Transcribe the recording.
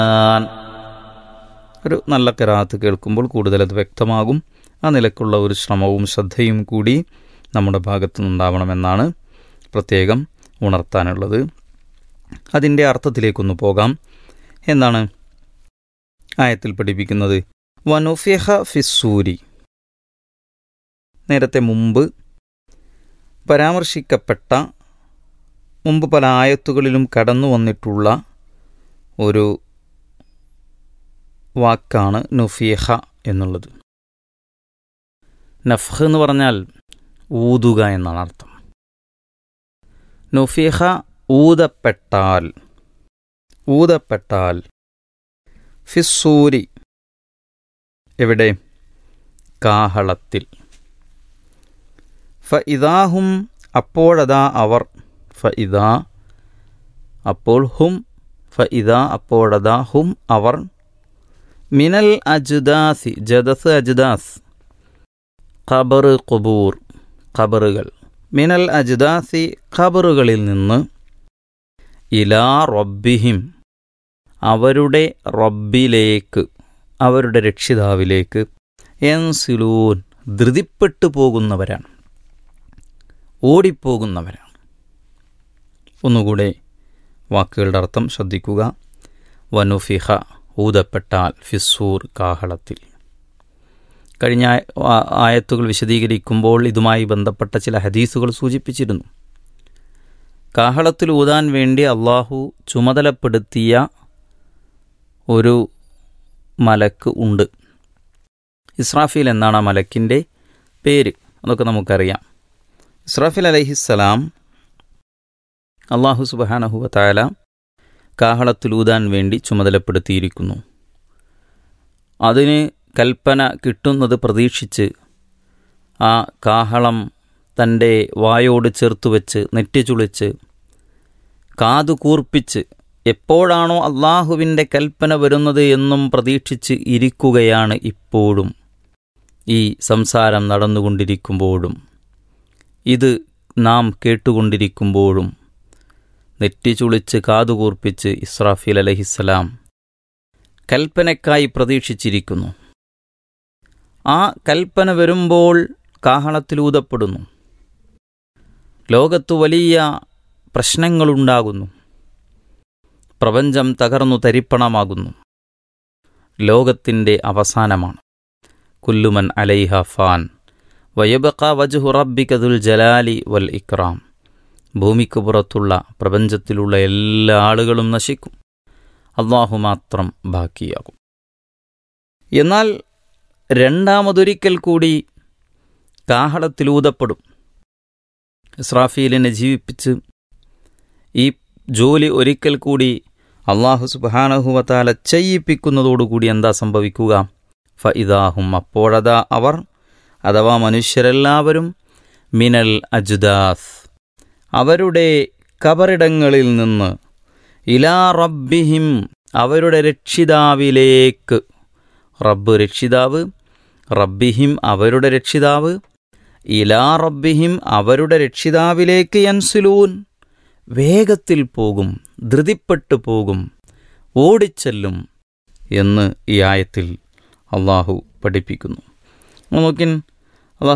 ഒരു നല്ല കരാത്ത് കേൾക്കുമ്പോൾ കൂടുതൽ അത് വ്യക്തമാകും ആ നിലക്കുള്ള ഒരു ശ്രമവും ശ്രദ്ധയും കൂടി നമ്മുടെ ഭാഗത്തു നിന്നുണ്ടാവണമെന്നാണ് പ്രത്യേകം ഉണർത്താനുള്ളത് അതിൻ്റെ അർത്ഥത്തിലേക്കൊന്ന് പോകാം എന്താണ് ആയത്തിൽ പഠിപ്പിക്കുന്നത് വനുഫിഹ ഫിസൂരി നേരത്തെ മുമ്പ് പരാമർശിക്കപ്പെട്ട മുമ്പ് പല ആയത്തുകളിലും കടന്നു വന്നിട്ടുള്ള ഒരു വാക്കാണ് നുഫിഹ എന്നുള്ളത് നഫ്ഹ് എന്ന് പറഞ്ഞാൽ ഊതുക എന്നാണ് അർത്ഥം നുഫിഹ ഊതപ്പെട്ടാൽ ഊതപ്പെട്ടാൽ ഫിസൂരി എവിടെ കാഹളത്തിൽ ഫ ഇതാഹും അപ്പോഴതാ അവർ ഫ ഇതാ അപ്പോൾ ഹും ഫ ഇതാ അപ്പോഴതാ ഹും അവർ മിനൽ അജുദാസി ജദസ് അജുദാസ് ഖബർ ഖുബൂർ ഖബറുകൾ മിനൽ അജുദാസി ഖബറുകളിൽ നിന്ന് ഇലാ റബ്ബിഹിം അവരുടെ റബ്ബിലേക്ക് അവരുടെ രക്ഷിതാവിലേക്ക് എൻസിലൂൻ ധൃതിപ്പെട്ടു പോകുന്നവരാണ് ഓടിപ്പോകുന്നവരാണ് ഒന്നുകൂടെ വാക്കുകളുടെ അർത്ഥം ശ്രദ്ധിക്കുക വനുഫിഹ ഊതപ്പെട്ടാൽ ഫിസൂർ കാഹളത്തിൽ കഴിഞ്ഞ ആ- ആയത്തുകൾ വിശദീകരിക്കുമ്പോൾ ഇതുമായി ബന്ധപ്പെട്ട ചില ഹദീസുകൾ സൂചിപ്പിച്ചിരുന്നു കാഹളത്തിൽ ഊതാൻ വേണ്ടി അള്ളാഹു ചുമതലപ്പെടുത്തിയ ഒരു മലക്ക് ഉണ്ട് ഇസ്രാഫീൽ എന്നാണ് ആ മലക്കിൻ്റെ പേര് അതൊക്കെ നമുക്കറിയാം ഇസ്രാഫിൽ അലഹിസ്സലാം അള്ളാഹു സുബഹാനഹുവ തായാല കാഹളത്തിലൂതാൻ വേണ്ടി ചുമതലപ്പെടുത്തിയിരിക്കുന്നു അതിന് കൽപ്പന കിട്ടുന്നത് പ്രതീക്ഷിച്ച് ആ കാഹളം തൻ്റെ വായോട് ചേർത്ത് വെച്ച് നെറ്റിച്ചുളിച്ച് കാതു കൂർപ്പിച്ച് എപ്പോഴാണോ അള്ളാഹുവിൻ്റെ കൽപ്പന വരുന്നത് എന്നും പ്രതീക്ഷിച്ച് ഇരിക്കുകയാണ് ഇപ്പോഴും ഈ സംസാരം നടന്നുകൊണ്ടിരിക്കുമ്പോഴും ഇത് നാം കേട്ടുകൊണ്ടിരിക്കുമ്പോഴും നെറ്റിച്ചുളിച്ച് കാതുകൂർപ്പിച്ച് ഇസ്രാഫീൽ അലഹിസ്സലാം കൽപ്പനയ്ക്കായി പ്രതീക്ഷിച്ചിരിക്കുന്നു ആ കൽപ്പന വരുമ്പോൾ കാഹളത്തിലൂതപ്പെടുന്നു ലോകത്തു വലിയ പ്രശ്നങ്ങളുണ്ടാകുന്നു പ്രപഞ്ചം തകർന്നു തരിപ്പണമാകുന്നു ലോകത്തിൻ്റെ അവസാനമാണ് കുല്ലുമൻ അലൈഹ ഫാൻ വയബക്ക വജുഹു റബ്ബിക്കതുൽ ജലാലി വൽ ഇക്രാം ഭൂമിക്ക് പുറത്തുള്ള പ്രപഞ്ചത്തിലുള്ള എല്ലാ ആളുകളും നശിക്കും അള്ളാഹു മാത്രം ബാക്കിയാകും എന്നാൽ രണ്ടാമതൊരിക്കൽ കൂടി കാഹളത്തിലൂതപ്പെടും ഇസ്രാഫീലിനെ ജീവിപ്പിച്ച് ഈ ജോലി ഒരിക്കൽ കൂടി അള്ളാഹു സുബാനഹുവത്താല ചെയ്യിപ്പിക്കുന്നതോടുകൂടി എന്താ സംഭവിക്കുക ഫ ഇതാഹും അപ്പോഴതാ അവർ അഥവാ മനുഷ്യരെല്ലാവരും മിനൽ അജുദാസ് അവരുടെ കബറിടങ്ങളിൽ നിന്ന് ഇലാ റബ്ബിഹിം അവരുടെ രക്ഷിതാവിലേക്ക് റബ്ബ് രക്ഷിതാവ് റബ്ബിഹിം അവരുടെ രക്ഷിതാവ് ഇലാ റബ്ബിഹിം അവരുടെ രക്ഷിതാവിലേക്ക് യൻസുലൂൻ വേഗത്തിൽ പോകും ധൃതിപ്പെട്ടു പോകും ഓടിച്ചെല്ലും എന്ന് ഈ ആയത്തിൽ അള്ളാഹു പഠിപ്പിക്കുന്നു നോക്കിൻ